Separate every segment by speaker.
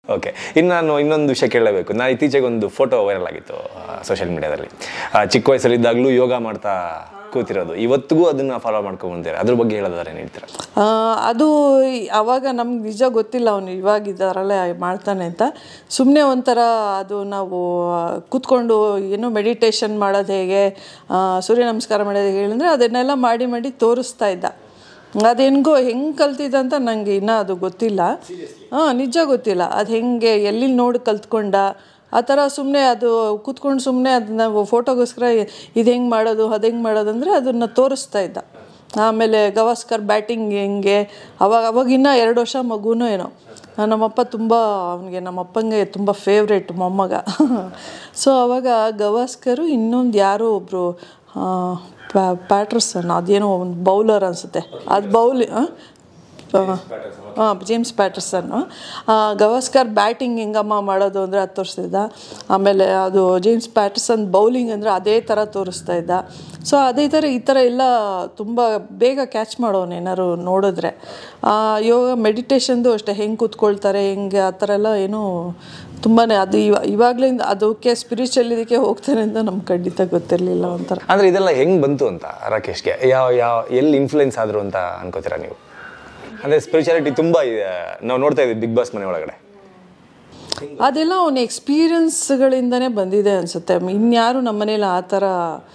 Speaker 1: okay ಇನ್ನು ನಾನು ಇನ್ನೊಂದು ವಿಷಯ ಕೇಳಲೇಬೇಕು ನಾನು ಇತ್ತೀಚೆಗೆ ಒಂದು ಫೋಟೋ ವೈರಲ್ ಆಗಿತ್ತು ಸೋಷಿಯಲ್ ಮೀಡಿಯಾದಲ್ಲಿ ಚಿಕ್ಕ ವಯಸ್ಸಲ್ಲಿದ್ದಾಗಲೂ ಯೋಗ ಮಾಡ್ತಾ ಕೂತಿರೋದು ಇವತ್ತಿಗೂ ಅದನ್ನು ಫಾಲೋ ಮಾಡ್ಕೊಂಡು ಬಂದಿದ್ದಾರೆ ಅದ್ರ ಬಗ್ಗೆ ಹೇಳೋದಾದ್ರೆ ಏನು ಹೇಳ್ತೀರಾ
Speaker 2: ಆ, ಅದು ಅವಾಗ ನಮ್ಗೆ ನಿಜ ಗೊತ್ತಿಲ್ಲ ಅವನು ಇವಾಗ ಇದರಲ್ಲೇ ಮಾಡ್ತಾನೆ ಅಂತ ಸುಮ್ಮನೆ ಒಂಥರ ಅದು ನಾವು ಕೂತ್ಕೊಂಡು ಏನು ಮೆಡಿಟೇಷನ್ ಮಾಡೋದು ಹೇಗೆ ಆ, ಸೂರ್ಯ ನಮಸ್ಕಾರ ಮಾಡೋದು ಹೇಗೆ ಅಂದರೆ ಅದನ್ನೆಲ್ಲ ಮಾಡಿ ಮಾಡಿ ತೋರಿಸ್ತಾ ಇದ್ದ ಅದು ಹೆಂಗೋ ಹೆಂಗೆ ಕಲ್ತಿದ್ದ ಅಂತ ನನಗೆ ಇನ್ನೂ ಅದು ಗೊತ್ತಿಲ್ಲ ಹಾಂ ನಿಜ ಗೊತ್ತಿಲ್ಲ ಅದು ಹೆಂಗೆ ಎಲ್ಲಿ ನೋಡಿ ಕಲ್ತ್ಕೊಂಡ ಆ ಥರ ಸುಮ್ಮನೆ ಅದು ಕೂತ್ಕೊಂಡು ಸುಮ್ಮನೆ ಅದನ್ನ ಫೋಟೋಗೋಸ್ಕರ ಇದು ಹೆಂಗೆ ಮಾಡೋದು ಅದು ಹೆಂಗೆ ಮಾಡೋದು ಅಂದರೆ ಅದನ್ನು ತೋರಿಸ್ತಾ ಇದ್ದ ಆಮೇಲೆ ಗವಾಸ್ಕರ್ ಬ್ಯಾಟಿಂಗ್ ಹೆಂಗೆ ಅವಾಗ ಅವಾಗಿನ್ನ ಎರಡು ವರ್ಷ ಮಗುನೂ ಏನೋ ನಮ್ಮಪ್ಪ ತುಂಬ ಅವನಿಗೆ ನಮ್ಮಪ್ಪಂಗೆ ತುಂಬ ಫೇವ್ರೇಟ್ ಮೊಮ್ಮಗ ಸೊ ಅವಾಗ ಗವಾಸ್ಕರು ಇನ್ನೊಂದು ಯಾರೋ ಒಬ್ಬರು ಪ್ಯಾಟ್ರಸನ್ ಅದೇನೋ ಒಂದು ಬೌಲರ್ ಅನಿಸುತ್ತೆ ಅದು ಬೌಲಿ ಹಾಂ ಜೇಮ್ಸ್ ಪ್ಯಾಟರ್ಸನ್ನು ಗವಾಸ್ಕರ್ ಬ್ಯಾಟಿಂಗ್ ಹೆಂಗಮ್ಮ ಮಾಡೋದು ಅಂದರೆ ಅದು ತೋರಿಸ್ತಿದ್ದ ಆಮೇಲೆ ಅದು ಜೇಮ್ಸ್ ಪ್ಯಾಟರ್ಸನ್ ಬೌಲಿಂಗ್ ಅಂದರೆ ಅದೇ ಥರ ತೋರಿಸ್ತಾ ಇದ್ದ ಸೊ ಅದೇ ಥರ ಈ ಥರ ಎಲ್ಲ ತುಂಬ ಬೇಗ ಕ್ಯಾಚ್ ಮಾಡೋನು ಏನಾದ್ರು ನೋಡಿದ್ರೆ ಆ, ಯೋಗ ಮೆಡಿಟೇಷನ್ದು ಅಷ್ಟೇ ಹೆಂಗೆ ಕೂತ್ಕೊಳ್ತಾರೆ ಹೆಂಗೆ ಆ ಥರ ಎಲ್ಲ ಏನೂ ತುಂಬಾ ಅದು ಇವ ಇವಾಗಲಿಂದ ಅದಕ್ಕೆ ಸ್ಪಿರಿಚುವಲ್ ಇದಕ್ಕೆ ಹೋಗ್ತಾನೆ ಅಂತ ನಮ್ಗೆ ಖಂಡಿತ ಗೊತ್ತಿರಲಿಲ್ಲ ಒಂಥರ
Speaker 1: ಅಂದ್ರೆ ಇದೆಲ್ಲ ಹೆಂಗ್ ಬಂತು ಅಂತ ರಾಕೇಶ್ಗೆ ಯಾವ ಯಾವ ಎಲ್ಲಿ ಇನ್ಫ್ಲುಯೆನ್ಸ್ ಆದ್ರು ಅಂತ ಅನ್ಕೋತೀರಾ ನೀವು ಅಂದ್ರೆ ಸ್ಪಿರಿಚುಯಾಲಿಟಿ ತುಂಬಾ ಇದೆ ನಾವು ನೋಡ್ತಾ ಇದ್ವಿ ಬಿಗ್ ಬಾಸ್ ಮನೆ ಒಳಗಡೆ
Speaker 2: ಅದೆಲ್ಲ ಅವನ ಎಕ್ಸ್ಪೀರಿಯನ್ಸ್ಗಳಿಂದನೇ ಬಂದಿದೆ ಅನಿಸುತ್ತೆ ಇನ್ಯಾರು ನಮ್ಮ ಮನೇಲಿ ಆ ಥರ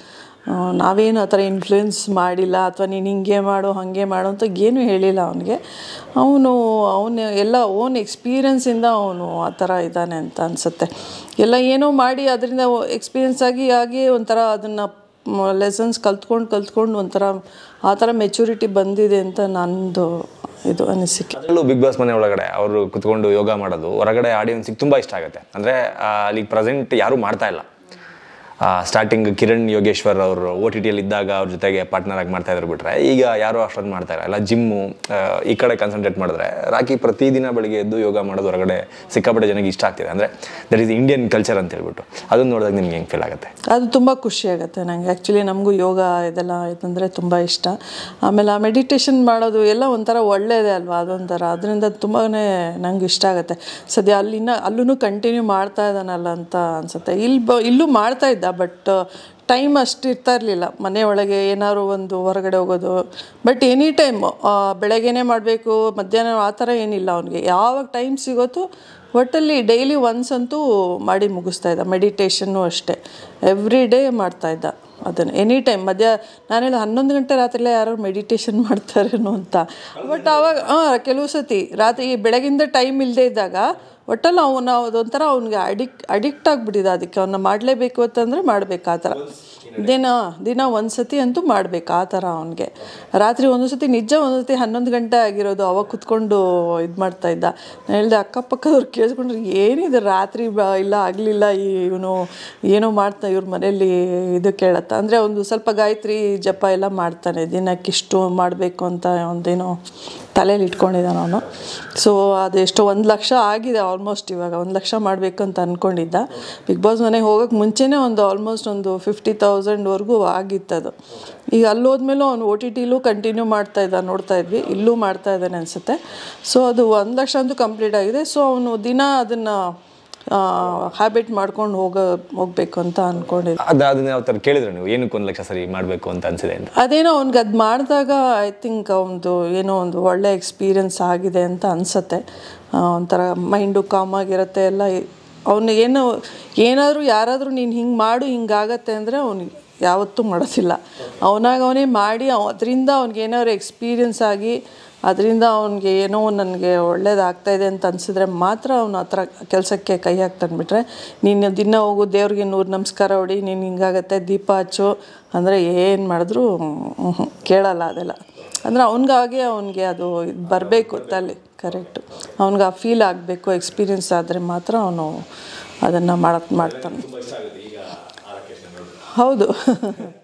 Speaker 2: ಆ, ನಾವೇನು ಆ ಥರ ಇನ್ಫ್ಲೂಯೆನ್ಸ್ ಮಾಡಿಲ್ಲ ಅಥವಾ ನೀನು ಹಿಂಗೆ ಮಾಡು ಹಾಗೆ ಮಾಡು ಅಂತ ಏನೂ ಹೇಳಿಲ್ಲ ಅವನಿಗೆ ಅವನು ಅವನು ಎಲ್ಲ ಓನ್ ಎಕ್ಸ್ಪೀರಿಯನ್ಸಿಂದ ಅವನು ಆ ಥರ ಇದ್ದಾನೆ ಅಂತ ಅನಿಸುತ್ತೆ ಎಲ್ಲ ಏನೋ ಮಾಡಿ ಅದರಿಂದ ಎಕ್ಸ್ಪೀರಿಯನ್ಸ್ ಆಗಿ ಆಗಿ ಒಂಥರ ಅದನ್ನು ಲೆಸನ್ಸ್ ಕಲ್ತ್ಕೊಂಡು ಕಲ್ತ್ಕೊಂಡು ಒಂಥರ ಆ ಥರ ಮೆಚುರಿಟಿ ಬಂದಿದೆ ಅಂತ ನಂದು ಇದು ಅನಿಸಿಕೆ
Speaker 1: ಅದರಲ್ಲೂ ಬಿಗ್ ಬಾಸ್ ಮನೆ ಒಳಗಡೆ ಅವರು ಕುತ್ಕೊಂಡು ಯೋಗ ಮಾಡೋದು ಹೊರಗಡೆ ಆಡಿಯನ್ಸಿಗೆ ತುಂಬಾ ಇಷ್ಟ ಆಗುತ್ತೆ ಅಂದ್ರೆ ಆ, ಅಲ್ಲಿ ಪ್ರೆಸೆಂಟ್ ಯಾರು ಮಾಡ್ತಾ ಇಲ್ಲ ಸ್ಟಾರ್ಟಿಂಗ್ ಕಿರಣ್ ಯೋಗೇಶ್ವರ್ ಅವರು ಓ ಟಿ ಟಿಯಲ್ಲಿ ಇದ್ದಾಗ ಅವ್ರ ಜೊತೆಗೆ ಪಾರ್ಟ್ನರ್ ಆಗಿ ಮಾಡ್ತಾ ಇದ್ರು ಬಿಟ್ರೆ ಈಗ ಯಾರು ಅಷ್ಟೊಂದು ಮಾಡ್ತಾ ಇಲ್ಲ ಎಲ್ಲ ಜಿಮ್ಮು ಈ ಕಡೆ ಕಾನ್ಸಂಟ್ರೇಟ್ ಮಾಡಿದ್ರೆ ರಾಕಿ ಪ್ರತಿದಿನ ಬೆಳಿಗ್ಗೆ ಎದ್ದು ಯೋಗ ಮಾಡೋದು ಹೊರಗಡೆ ಸಿಕ್ಕಾಪಟ್ಟೆ ಜನಕ್ಕೆ ಇಷ್ಟ ಆಗ್ತಿದೆ ಅಂದ್ರೆ ದಟ್ ಈಸ್ ಇಂಡಿಯನ್ ಕಲ್ಚರ್ ಅಂತ ಹೇಳ್ಬಿಟ್ಟು ಅದನ್ನ ನೋಡಿದಾಗ ನಿಮ್ಗೆ ಹೆಂಗೆ ಫೀಲ್ ಆಗುತ್ತೆ
Speaker 2: ಅದು ತುಂಬ ಖುಷಿ ಆಗುತ್ತೆ ನನಗೆ ಆ್ಯಕ್ಚುಲಿ ನಮಗೂ ಯೋಗ ಇದೆಲ್ಲ ಇದಂದರೆ ತುಂಬ ಇಷ್ಟ ಆಮೇಲೆ ಆ ಮೆಡಿಟೇಷನ್ ಮಾಡೋದು ಎಲ್ಲ ಒಂಥರ ಒಳ್ಳೆಯದೇ ಅಲ್ವಾ ಅದೊಂಥರ ಅದರಿಂದ ತುಂಬಾ ನಂಗೆ ಇಷ್ಟ ಆಗುತ್ತೆ ಸದ್ಯ ಅಲ್ಲಿನ ಅಲ್ಲೂ ಕಂಟಿನ್ಯೂ ಮಾಡ್ತಾ ಇದ್ದಾನಲ್ಲ ಅಂತ ಅನಿಸುತ್ತೆ ಇಲ್ಲಿ ಬ ಇಲ್ಲೂ ಮಾಡ್ತಾ ಇದ್ದ ಬಟ್ ಟೈಮ್ ಅಷ್ಟು ಇರ್ತಾ ಇರಲಿಲ್ಲ ಮನೆ ಒಳಗೆ ಏನಾದ್ರು ಒಂದು ಹೊರಗಡೆ ಹೋಗೋದು ಬಟ್ ಎನಿ ಟೈಮ್ ಬೆಳಗ್ಗೆನೇ ಮಾಡಬೇಕು ಮಧ್ಯಾಹ್ನ ಆ ಥರ ಏನಿಲ್ಲ ಅವನಿಗೆ ಯಾವಾಗ ಟೈಮ್ ಸಿಗೋತ್ತು ಒಟ್ಟಲ್ಲಿ ಡೈಲಿ ಒನ್ಸ್ ಅಂತೂ ಮಾಡಿ ಮುಗಿಸ್ತಾ ಇದ್ದ ಮೆಡಿಟೇಷನ್ನು ಅಷ್ಟೇ ಎವ್ರಿ ಡೇ ಮಾಡ್ತಾ ಇದ್ದ ಅದನ್ನು ಎನಿ ಟೈಮ್ ಮಧ್ಯ ನಾನು ಹೇಳಿ ಹನ್ನೊಂದು ಗಂಟೆ ರಾತ್ರಿಲೇ ಯಾರು ಮೆಡಿಟೇಷನ್ ಮಾಡ್ತಾರೇನೋ ಅಂತ ಬಟ್ ಆವಾಗ ಹಾಂ ಕೆಲವು ಸತಿ ರಾತ್ರಿ ಬೆಳಗಿಂದ ಟೈಮ್ ಇಲ್ಲದೆ ಇದ್ದಾಗ ಒಟ್ಟಲ್ಲಿ ಅವನು ಅದೊಂಥರ ಅವ್ನಿಗೆ ಅಡಿಕ್ಟ್ ಅಡಿಕ್ಟ್ ಆಗಿಬಿಟ್ಟಿದೆ ಅದಕ್ಕೆ ಅವನ್ನ ಮಾಡಲೇಬೇಕು ಅಂತಂದರೆ ಮಾಡಬೇಕು ಆ ಥರ ದಿನ ದಿನ ಒಂದು ಸತಿ ಅಂತೂ ಮಾಡಬೇಕು ಆ ಥರ ಅವನಿಗೆ ರಾತ್ರಿ ಒಂದು ಸತಿ ನಿಜ ಒಂದು ಸತಿ ಹನ್ನೊಂದು ಗಂಟೆ ಆಗಿರೋದು ಅವಾಗ ಕುತ್ಕೊಂಡು ಇದು ಮಾಡ್ತಾ ಇದ್ದ ನಾನು ಹೇಳಿದೆ ಅಕ್ಕಪಕ್ಕದವ್ರು ಕೇಳಿಸ್ಕೊಂಡ್ರೆ ಏನಿದೆ ರಾತ್ರಿ ಬ ಇಲ್ಲ ಆಗಲಿಲ್ಲ ಇವನು ಏನೋ ಮಾಡ್ತಾ ಇವ್ರ ಮನೇಲಿ ಇದು ಕೇಳತ್ತ ಅಂದರೆ ಒಂದು ಸ್ವಲ್ಪ ಗಾಯತ್ರಿ ಜಪ ಎಲ್ಲ ಮಾಡ್ತಾನೆ ದಿನಕ್ಕಿಷ್ಟು ಮಾಡಬೇಕು ಅಂತ ಒಂದೇನೋ ತಲೆಯಲ್ಲಿ ಇಟ್ಕೊಂಡಿದ್ದಾನೆ ಅವನು ಸೊ ಅದೆಷ್ಟು ಒಂದು ಲಕ್ಷ ಆಗಿದೆ ಆಲ್ಮೋಸ್ಟ್ ಇವಾಗ ಒಂದು ಲಕ್ಷ ಮಾಡಬೇಕು ಅಂತ ಅಂದ್ಕೊಂಡಿದ್ದ ಬಿಗ್ ಬಾಸ್ ಮನೆಗೆ ಹೋಗೋಕ್ಕೆ ಮುಂಚೆನೇ ಒಂದು ಆಲ್ಮೋಸ್ಟ್ ಒಂದು ಫಿಫ್ಟಿ ತೌಸಂಡ್ವರೆಗೂ ಆಗಿತ್ತದು ಈಗ ಅಲ್ಲಿ ಹೋದ್ಮೇಲೂ ಅವನು ಓ ಟಿ ಟಿಲೂ ಕಂಟಿನ್ಯೂ ಮಾಡ್ತಾ ಇದ್ದ ನೋಡ್ತಾ ಇದ್ವಿ ಇಲ್ಲೂ ಮಾಡ್ತಾ ಇದ್ದಾನೆ ಅನಿಸುತ್ತೆ ಸೊ ಅದು ಒಂದು ಲಕ್ಷ ಅಂತೂ ಕಂಪ್ಲೀಟ್ ಆಗಿದೆ ಸೊ ಅವನು ದಿನ ಅದನ್ನು ಹ್ಯಾಬಿಟ್ ಮಾಡ್ಕೊಂಡು ಹೋಗ ಹೋಗಬೇಕು ಅಂತ ಅಂದ್ಕೊಂಡಿದ್ದೆ
Speaker 1: ಅದು ಅದನ್ನ ಯಾವ ಥರ ಕೇಳಿದ್ರೆ ನೀವು ಏನಕ್ಕೆ ಒಂದು ಲಕ್ಷ ಸರಿ ಮಾಡಬೇಕು ಅಂತ ಅನ್ಸಿದೆ ಅಂತ
Speaker 2: ಅದೇನೋ ಅವ್ನಿಗೆ ಅದು ಮಾಡಿದಾಗ ಐ ಥಿಂಕ್ ಅವನದು ಏನೋ ಒಂದು ಒಳ್ಳೆ ಎಕ್ಸ್ಪೀರಿಯನ್ಸ್ ಆಗಿದೆ ಅಂತ ಅನಿಸತ್ತೆ ಒಂಥರ ಮೈಂಡು ಕಾಮಾಗಿರುತ್ತೆ ಎಲ್ಲ ಅವನು ಏನು ಏನಾದರೂ ಯಾರಾದರೂ ನೀನು ಹಿಂಗೆ ಮಾಡು ಹಿಂಗಾಗತ್ತೆ ಅಂದರೆ ಅವ್ನಿಗೆ ಯಾವತ್ತೂ ಮಾಡೋದಿಲ್ಲ ಅವನಾಗ ಅವನೇ ಮಾಡಿ ಅದರಿಂದ ಅವ್ನಿಗೆ ಏನಾದ್ರು ಎಕ್ಸ್ಪೀರಿಯನ್ಸ್ ಆಗಿ ಅದರಿಂದ ಅವನಿಗೆ ಏನೋ ನನಗೆ ಒಳ್ಳೇದಾಗ್ತಾ ಇದೆ ಅಂತ ಅನಿಸಿದ್ರೆ ಮಾತ್ರ ಅವನು ಆ ಥರ ಕೆಲಸಕ್ಕೆ ಕೈ ಹಾಕ್ತಾನೆ ಬಿಟ್ರೆ ನೀನು ದಿನ ಹೋಗು ದೇವ್ರಿಗೆ ನೂರು ನಮಸ್ಕಾರ ಹೊಡಿ ನೀನು ಹಿಂಗಾಗತ್ತೆ ದೀಪ ಹಚ್ಚು ಅಂದರೆ ಏನು ಮಾಡಿದ್ರು ಹ್ಞೂ ಕೇಳಲ್ಲ ಅದೆಲ್ಲ ಅಂದರೆ ಅವನಿಗಾಗೆ ಅವನಿಗೆ ಅದು ಬರಬೇಕು ತಲೆ ಕರೆಕ್ಟು ಅವ್ನಿಗೆ ಆ ಫೀಲ್ ಆಗಬೇಕು ಎಕ್ಸ್ಪೀರಿಯನ್ಸ್ ಆದರೆ ಮಾತ್ರ ಅವನು ಅದನ್ನು ಮಾಡಕ್ ಮಾಡ್ತಾನೆ ಹೌದು